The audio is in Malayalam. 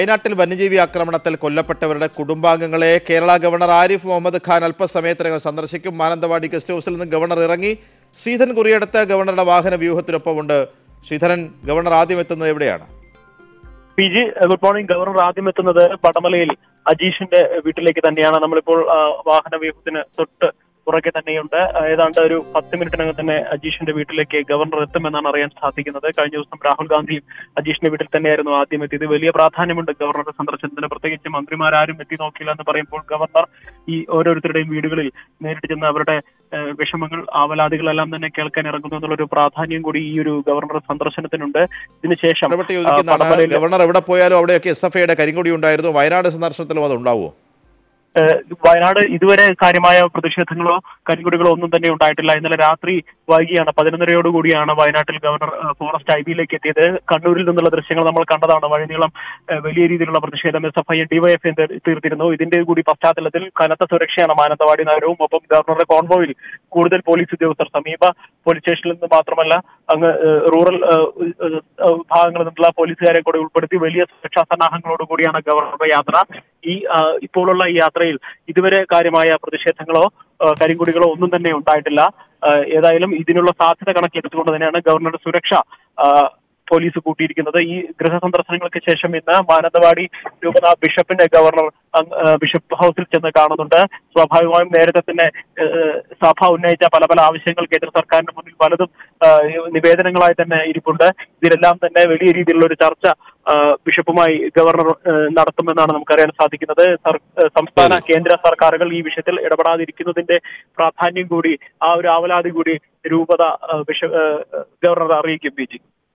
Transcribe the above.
വയനാട്ടിൽ വന്യജീവി ആക്രമണത്തിൽ കൊല്ലപ്പെട്ടവരുടെ കുടുംബാംഗങ്ങളെ കേരള ഗവർണർ ആരിഫ് മുഹമ്മദ് ഖാൻ അല്പസമയത്തിനകം സന്ദർശിക്കും മാനന്തവാടി ഗസ്റ്റ് ഹൗസിൽ നിന്ന് ഗവർണർ ഇറങ്ങി ശ്രീധരൻ കുറിയടത്ത് ഗവർണറുടെ വാഹന വ്യൂഹത്തിനൊപ്പമുണ്ട് ശ്രീധരൻ ഗവർണർ ആദ്യം എത്തുന്നത് എവിടെയാണ് P G good morning governor ആദ്യം എത്തുന്നത് പടമലയിൽ അജീഷിന്റെ വീട്ടിലേക്ക് തന്നെയാണ് നമ്മളിപ്പോൾ ആ, വാഹന വ്യൂഹത്തിന് തൊട്ട് പുറകെ തന്നെയുണ്ട് ആ, ഏതാണ്ട് ഒരു പത്ത് മിനിറ്റിനകം തന്നെ അജീഷിന്റെ വീട്ടിലേക്ക് ഗവർണർ എത്തുമെന്നാണ് അറിയാൻ സാധിക്കുന്നത് കഴിഞ്ഞ ദിവസം രാഹുൽ ഗാന്ധിയും അജീഷിന്റെ വീട്ടിൽ തന്നെയായിരുന്നു ആദ്യം എത്തിയത് വലിയ പ്രാധാന്യമുണ്ട് ഗവർണറുടെ സന്ദർശനത്തിന് പ്രത്യേകിച്ച് മന്ത്രിമാരാരും എത്തി നോക്കില്ല എന്ന് പറയുമ്പോൾ ഗവർണർ ഈ ഓരോരുത്തരുടെയും വീടുകളിൽ നേരിട്ട് ചെന്ന് അവരുടെ ഏഹ്, വിഷമങ്ങൾ ആവലാതികളെല്ലാം തന്നെ കേൾക്കാൻ ഇറങ്ങുന്നു എന്നുള്ളൊരു പ്രാധാന്യം കൂടി ഈ ഒരു ഗവർണർ സന്ദർശനത്തിനുണ്ട് ഇതിനുശേഷം ഇടപെട്ട് ആ, ചോദിക്കുന്നതാണ് പടമലയിൽ ഗവർണർ എവിടെ പോയാലും അവിടെയൊക്കെ എസ് എഫ് ഐയുടെ കരിങ്കൊടി ഉണ്ടായിരുന്നു വയനാട് സന്ദർശനത്തിലും അത് ഉണ്ടാവുമോ ഏഹ് വയനാട് ഇതുവരെ കാര്യമായ പ്രതിഷേധങ്ങളോ കരിങ്കൊടികളോ ഒന്നും തന്നെ ഉണ്ടായിട്ടില്ല ഇന്നലെ രാത്രി വൈകിയാണ് പതിനൊന്നരയോടുകൂടിയാണ് വയനാട്ടിൽ ഗവർണർ ഏഹ് ഫോറസ്റ്റ് ഐ ബിയിലേക്ക് എത്തിയത് കണ്ണൂരിൽ നിന്നുള്ള ദൃശ്യങ്ങൾ നമ്മൾ കണ്ടതാണ് വഴിനീളം ഏഹ് വലിയ രീതിയിലുള്ള പ്രതിഷേധം എസ് എഫ് ഐ ഡിവൈഎഫ് തീർത്തിരുന്നു ഇതിന്റെ കൂടി പശ്ചാത്തലത്തിൽ കനത്ത സുരക്ഷയാണ് മാനന്തവാടി നഗരവും ഒപ്പം ഗവർണറുടെ കോൺവോയിൽ കൂടുതൽ പോലീസ് ഉദ്യോഗസ്ഥർ സമീപ പോലീസ് സ്റ്റേഷനിൽ നിന്ന് മാത്രമല്ല അങ്ങ് ഏഹ് റൂറൽ ഏഹ് ഏഹ് ഏഹ് ഭാഗങ്ങളിൽ നിന്നുള്ള പോലീസുകാരെ കൂടി ഉൾപ്പെടുത്തി വലിയ സുരക്ഷാ സന്നാഹങ്ങളോട് കൂടിയാണ് ഗവർണറുടെ യാത്ര ഈ ആ, ഇപ്പോഴുള്ള ഈ യാത്രയിൽ ഇതുവരെ കാര്യമായ പ്രതിഷേധങ്ങളോ ആ, കരിങ്കൊടികളോ ഒന്നും തന്നെ ഉണ്ടായിട്ടില്ല ആ, ഏതായാലും ഇതിനുള്ള സാധ്യത കണക്കിലെടുത്തുകൊണ്ട് തന്നെയാണ് ഗവർണറുടെ സുരക്ഷ ആ, പോലീസ് കൂട്ടിയിരിക്കുന്നത് ഈ ഗൃഹ സന്ദർശനങ്ങൾക്ക് ശേഷം ഇന്ന് മാനന്തവാടി രൂപത ബിഷപ്പിന്റെ ഗവർണർ അങ്, ആ, ബിഷപ്പ് ഹൗസിൽ ചെന്ന് കാണുന്നുണ്ട് സ്വാഭാവികമായും നേരത്തെ തന്നെ ഏഹ്, സഭ ഉന്നയിച്ച പല പല ആവശ്യങ്ങൾ കേന്ദ്ര സർക്കാരിന്റെ മുന്നിൽ പലതും ആ, നിവേദനങ്ങളായി തന്നെ ഇരിപ്പുണ്ട് ഇതിലെല്ലാം തന്നെ വലിയ രീതിയിലുള്ള ഒരു ചർച്ച ആ, ബിഷപ്പുമായി ഗവർണർ ഏഹ്, നടത്തുമെന്നാണ് നമുക്കറിയാൻ സാധിക്കുന്നത് സർ- ഏഹ്, സംസ്ഥാന കേന്ദ്ര സർക്കാരുകൾ ഈ വിഷയത്തിൽ ഇടപെടാതിരിക്കുന്നതിന്റെ പ്രാധാന്യം കൂടി ആ ഒരു ആവലാതി കൂടി രൂപത ആ, ബിഷ ഏഹ്, ഗവർണർ അറിയിക്കും ബി ജി